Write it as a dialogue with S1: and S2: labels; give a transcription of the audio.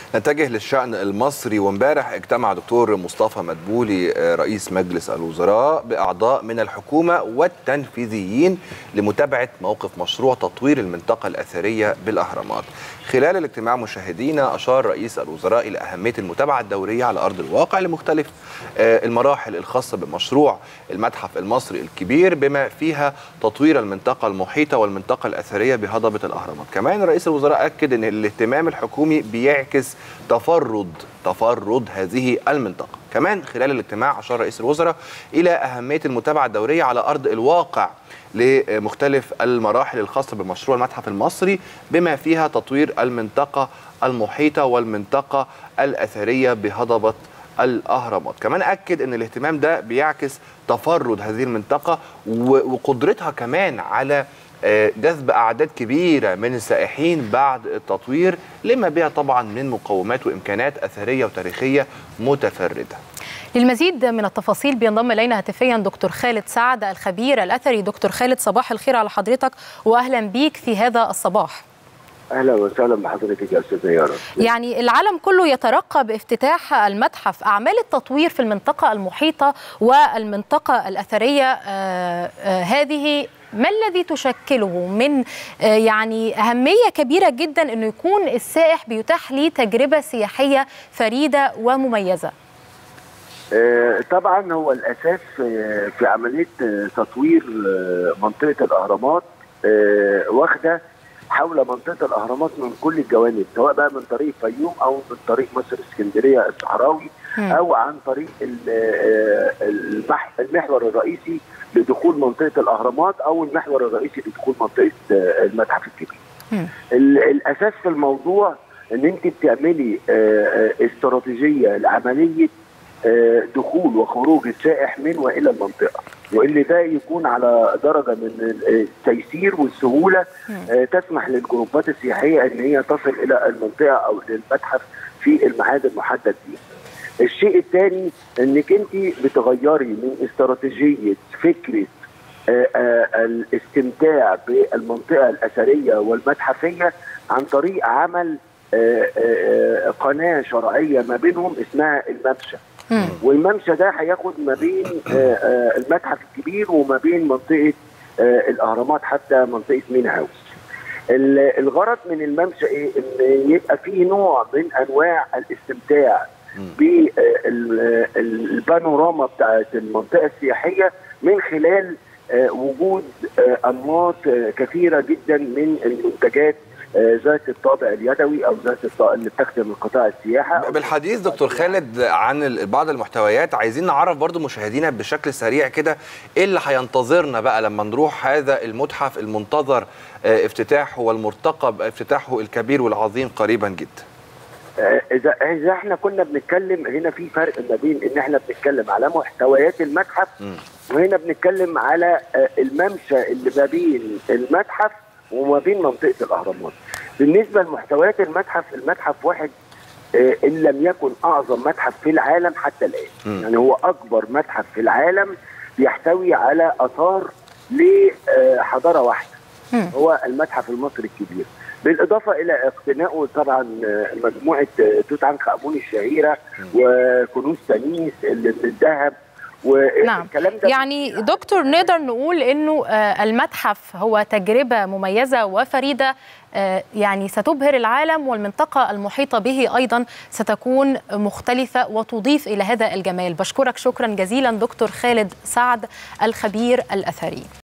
S1: نتجه للشأن المصري وامبارح اجتمع دكتور مصطفى مدبولي رئيس مجلس الوزراء بأعضاء من الحكومة والتنفيذيين لمتابعة موقف مشروع تطوير المنطقة الأثرية بالأهرامات خلال الاجتماع مشاهدينا أشار رئيس الوزراء إلى أهمية المتابعة الدورية على أرض الواقع لمختلف المراحل الخاصة بمشروع المتحف المصري الكبير بما فيها تطوير المنطقة المحيطة والمنطقة الأثرية بهضبة الأهرامات كمان رئيس الوزراء أكد أن الاهتمام الحكومي بيعكس تفرد تفرد هذه المنطقة كمان خلال الاجتماع أشار رئيس الوزراء إلى أهمية المتابعة الدورية على أرض الواقع لمختلف المراحل الخاصة بمشروع المتحف المصري بما فيها تطوير المنطقة المحيطة والمنطقة الأثرية بهضبة الأهرامات كمان أكد أن الاهتمام ده بيعكس تفرد هذه المنطقة وقدرتها كمان على جذب أعداد كبيرة من السائحين بعد التطوير لما بها طبعا من مقومات وإمكانات أثرية وتاريخية متفردة
S2: للمزيد من التفاصيل بينضم الينا هاتفيا دكتور خالد سعد الخبير الاثري دكتور خالد صباح الخير على حضرتك واهلا بيك في هذا الصباح
S3: اهلا وسهلا بحضرتك يا استاذه يارا
S2: يعني العالم كله يترقب افتتاح المتحف اعمال التطوير في المنطقه المحيطه والمنطقه الاثريه آآ آآ هذه ما الذي تشكله من يعني أهمية كبيرة جدا أنه يكون السائح بيتاح ليه تجربة سياحية فريدة ومميزة
S3: طبعا هو الأساس في عملية تطوير منطقة الأهرامات واخدة حول منطقة الأهرامات من كل الجوانب سواء بقى من طريق الفيوم أو من طريق مصر اسكندرية الصحراوي أو عن طريق المحور الرئيسي لدخول منطقه الاهرامات او المحور الرئيسي لدخول منطقه المتحف الكبير. الاساس في الموضوع ان انت بتعملي استراتيجيه لعمليه دخول وخروج السائح من والى المنطقه واللي ده يكون على درجه من التيسير والسهوله تسمح للجروبات السياحيه ان هي تصل الى المنطقه او للمتحف في الميعاد المحدد فيها. الشيء الثاني انك انت بتغيري من استراتيجيه فكره آآ آآ الاستمتاع بالمنطقه الاثريه والمتحفيه عن طريق عمل آآ قناه شرعيه ما بينهم اسمها الممشى والممشى ده هياخد ما بين المتحف الكبير وما بين منطقه الاهرامات حتى منطقه مين هاوس الغرض من الممشى ايه ان يبقى فيه نوع من انواع الاستمتاع بالبانوراما بتاعت المنطقه السياحيه من خلال وجود انماط كثيره جدا من المنتجات ذات الطابع اليدوي او ذات اللي بتخدم قطاع السياحه
S1: بالحديث دكتور خالد عن بعض المحتويات عايزين نعرف برضو مشاهدينا بشكل سريع كده ايه اللي هينتظرنا بقى لما نروح هذا المتحف المنتظر افتتاحه والمرتقب افتتاحه الكبير والعظيم قريبا جدا
S3: اذا اذا احنا كنا بنتكلم هنا في فرق ما بين ان احنا بنتكلم على محتويات المتحف م. وهنا بنتكلم على الممشى اللي ما بين المتحف وما بين منطقه الاهرامات. بالنسبه لمحتويات المتحف، المتحف واحد ان لم يكن اعظم متحف في العالم حتى الان. م. يعني هو اكبر متحف في العالم بيحتوي على اثار لحضاره واحده. م. هو المتحف المصري الكبير. بالاضافه الى اقتنائه طبعا مجموعه توت عنخ امون الشهيره وكنوز تانيس اللي الذهب
S2: نعم يعني دكتور نقدر نقول انه المتحف هو تجربه مميزه وفريده يعني ستبهر العالم والمنطقه المحيطه به ايضا ستكون مختلفه وتضيف الى هذا الجمال بشكرك شكرا جزيلا دكتور خالد سعد الخبير الاثري